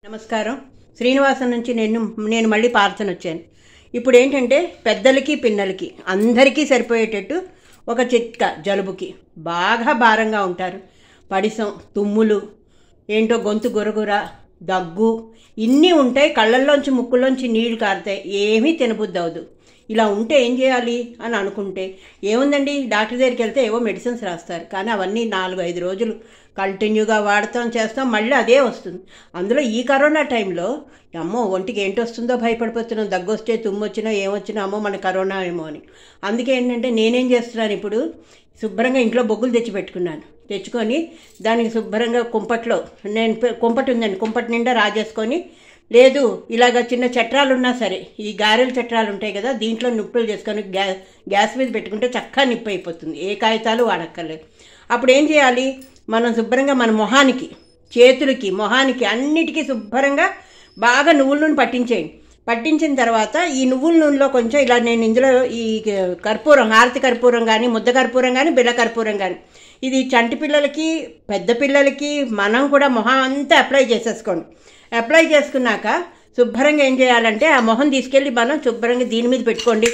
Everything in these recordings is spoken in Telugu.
నమస్కారం శ్రీనివాసం నుంచి నేను నేను మళ్ళీ పార్థన వచ్చాను ఇప్పుడు ఏంటంటే పెద్దలకి పిన్నలకి అందరికీ సరిపోయేటట్టు ఒక చిట్కా జలుబుకి బాగా భారంగా ఉంటారు పడిసం తుమ్ములు ఏంటో గొంతు గురగుర దగ్గు ఇన్ని ఉంటాయి కళ్ళల్లోంచి ముక్కులోంచి నీళ్లు కారుతాయి ఏమీ తినబుద్ధి అవదు ఇలా ఉంటే ఏం చేయాలి అని అనుకుంటే ఏముందండి డాక్టర్ దగ్గరికి వెళ్తే ఏవో మెడిసిన్స్ రాస్తారు కానీ అవన్నీ నాలుగు ఐదు రోజులు కంటిన్యూగా వాడతాం చేస్తాం మళ్ళీ అదే వస్తుంది అందులో ఈ కరోనా టైంలో అమ్మో ఒంటికి ఏంటి వస్తుందో భయపడిపోతున్నాం దగ్గు వస్తే తుమ్ము వచ్చినా ఏమొచ్చినా అమ్మో మన కరోనా ఏమో అని అందుకే ఏంటంటే నేనేం చేస్తున్నాను ఇప్పుడు శుభ్రంగా ఇంట్లో బొగ్గులు తెచ్చి పెట్టుకున్నాను తెచ్చుకొని దానికి శుభ్రంగా కుంపట్లో నేను పె- కుంపటి ఉందండి కుంపటి నిండా రాజేసుకొని లేదు ఇలాగ చిన్న చట్రాలు ఉన్నా సరే ఈ గారెల చట్రాలు ఉంటాయి కదా దీంట్లో నిప్పులు చేసుకొని గ్యా గ్యాస్ మీద పెట్టుకుంటే చక్కగా నిప్పు అయిపోతుంది ఏ కాగితాలు వాడక్కర్లేదు అప్పుడు ఏం చేయాలి మనం శుభ్రంగా మన మొహానికి చేతులకి మొహానికి అన్నిటికీ శుభ్రంగా బాగా నువ్వుల నూనె పట్టించేయండి పట్టించిన తర్వాత ఈ నువ్వుల నూనెలో కొంచెం ఇలా నేను ఇందులో ఈ కర్పూరం హారతి కర్పూరం కానీ ముద్ద కర్పూరం కానీ బిళ్ళ కర్పూరం కానీ ఇది చంటి పిల్లలకి పెద్ద పిల్లలకి మనం కూడా మొహం అంతా అప్లై చేసేసుకోండి అప్లై చేసుకున్నాక శుభ్రంగా ఏం చేయాలంటే ఆ మొహం తీసుకెళ్ళి మనం శుభ్రంగా దీని మీద పెట్టుకోండి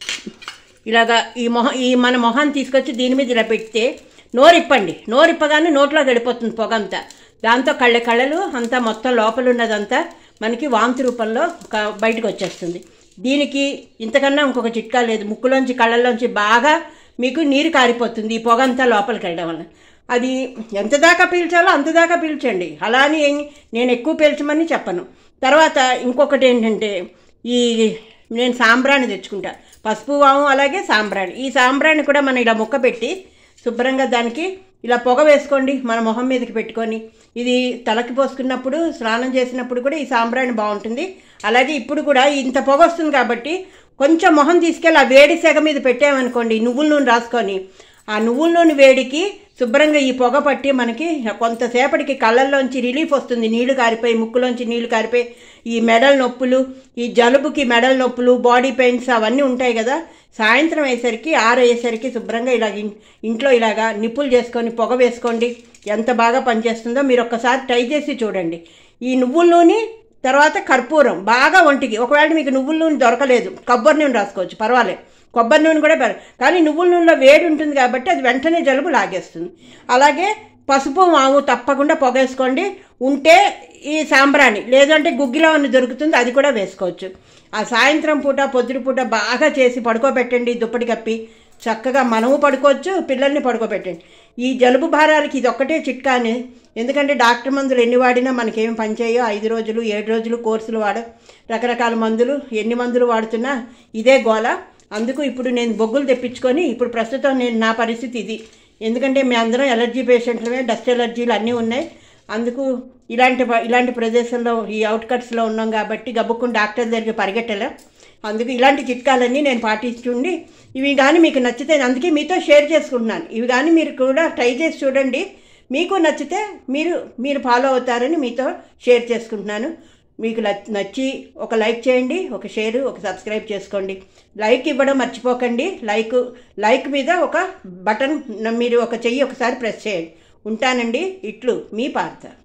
ఇలాగా ఈ మొహం ఈ మన మొహాన్ని తీసుకొచ్చి దీని మీద ఇలా పెడితే నోరిప్పండి నోరిప్పగానే నోట్లో గడిపోతుంది పొగ అంతా దాంతో కళ్ళ కళ్ళలు అంతా మొత్తం లోపల ఉన్నదంతా మనకి వాంతి రూపంలో క- బయటకు వచ్చేస్తుంది దీనికి ఇంతకన్నా ఇంకొక చిట్కా లేదు ముక్కులోంచి కళ్ళల్లోంచి బాగా మీకు నీరు కారిపోతుంది ఈ పొగ అంతా లోపలికి వెళ్ళడం వల్ల అది ఎంత దాకా పీల్చాలో అంత దాకా పీల్చండి అలా అని ఏం- నేను ఎక్కువ పీల్చమని చెప్పను తర్వాత ఇంకొకటి ఏంటంటే ఈ నేను సాంబ్రాణి తెచ్చుకుంటా పసుపు వాము అలాగే సాంబ్రాణి ఈ సాంబ్రాణి కూడా మనం ఇలా ముక్క పెట్టి శుభ్రంగా దానికి ఇలా పొగ వేసుకోండి మన మొహం మీదకి పెట్టుకొని ఇది తలకి పోసుకున్నప్పుడు స్నానం చేసినప్పుడు కూడా ఈ సాంబ్రాణి బాగుంటుంది అలాగే ఇప్పుడు కూడా ఇంత పొగ వస్తుంది కాబట్టి కొంచెం మొహం తీసుకెళ్ళి ఆ వేడి సెగ మీద పెట్టామనుకోండి నువ్వుల నూనె రాసుకొని ఆ నువ్వుల నూనె వేడికి శుభ్రంగా ఈ పొగ పట్టి మనకి కొంతసేపటికి కళ్ళల్లోంచి రిలీఫ్ వస్తుంది నీళ్లు కారిపోయి ముక్కులోంచి నీళ్లు కారిపోయి ఈ మెడల నొప్పులు ఈ జలుబుకి మెడల నొప్పులు బాడీ పెయిన్స్ అవన్నీ ఉంటాయి కదా సాయంత్రం అయ్యేసరికి ఆరయ్యేసరికి శుభ్రంగా ఇలా ఇన్- ఇంట్లో ఇలాగా నిప్పులు చేసుకొని పొగ వేసుకోండి ఎంత బాగా పనిచేస్తుందో మీరు ఒక్కసారి ట్రై చేసి చూడండి ఈ నువ్వుల నూనె తర్వాత కర్పూరం బాగా ఒంటికి ఒకవేళ మీకు నువ్వుల నూనె దొరకలేదు కొబ్బరి నూనె రాసుకోవచ్చు పర్వాలేదు కొబ్బరి నూనె కూడా పర్వాలేదు కానీ నువ్వుల నూనెలో వేడి ఉంటుంది కాబట్టి అది వెంటనే జలుబు లాగేస్తుంది అలాగే పసుపు మాము తప్పకుండా పొగేసుకోండి ఉంటే ఈ సాంబ్రాణి లేదంటే గుగ్గిలో ఉన్న దొరుకుతుంది అది కూడా వేసుకోవచ్చు ఆ సాయంత్రం పూట పొద్దున పూట బాగా చేసి పడుకోబెట్టండి దుప్పటి కప్పి చక్కగా మనము పడుకోవచ్చు పిల్లల్ని పడుకోబెట్టండి ఈ జలుబు భారాలకి ఇది ఒక్కటే చిట్కాని ఎందుకంటే డాక్టర్ మందులు ఎన్ని వాడినా మనకేం పనిచేయో ఐదు రోజులు ఏడు రోజులు కోర్సులు వాడ రకరకాల మందులు ఎన్ని మందులు వాడుతున్నా ఇదే గోల అందుకు ఇప్పుడు నేను బొగ్గులు తెప్పించుకొని ఇప్పుడు ప్రస్తుతం నేను నా పరిస్థితి ఇది ఎందుకంటే మీ అందరం ఎలర్జీ పేషెంట్లమే డస్ట్ ఎలర్జీలు అన్నీ ఉన్నాయి అందుకు ఇలాంటి ప- ఇలాంటి ప్రదేశంలో ఈ అవుట్కట్స్లో ఉన్నాం కాబట్టి గబుక్కుని డాక్టర్ దగ్గరికి పరిగెట్టలేం అందుకు ఇలాంటి చిట్కాలన్నీ నేను పాటిస్తుండి ఇవి కానీ మీకు నచ్చితే అందుకే మీతో షేర్ చేసుకుంటున్నాను ఇవి కానీ మీరు కూడా ట్రై చేసి చూడండి మీకు నచ్చితే మీరు మీరు ఫాలో అవుతారని మీతో షేర్ చేసుకుంటున్నాను మీకు నచ్- నచ్చి ఒక లైక్ చేయండి ఒక షేర్ ఒక సబ్స్క్రైబ్ చేసుకోండి లైక్ ఇవ్వడం మర్చిపోకండి లైక్ లైక్ మీద ఒక బటన్ మీరు ఒక చెయ్యి ఒకసారి ప్రెస్ చేయండి ఉంటానండి ఇట్లు మీ పార్త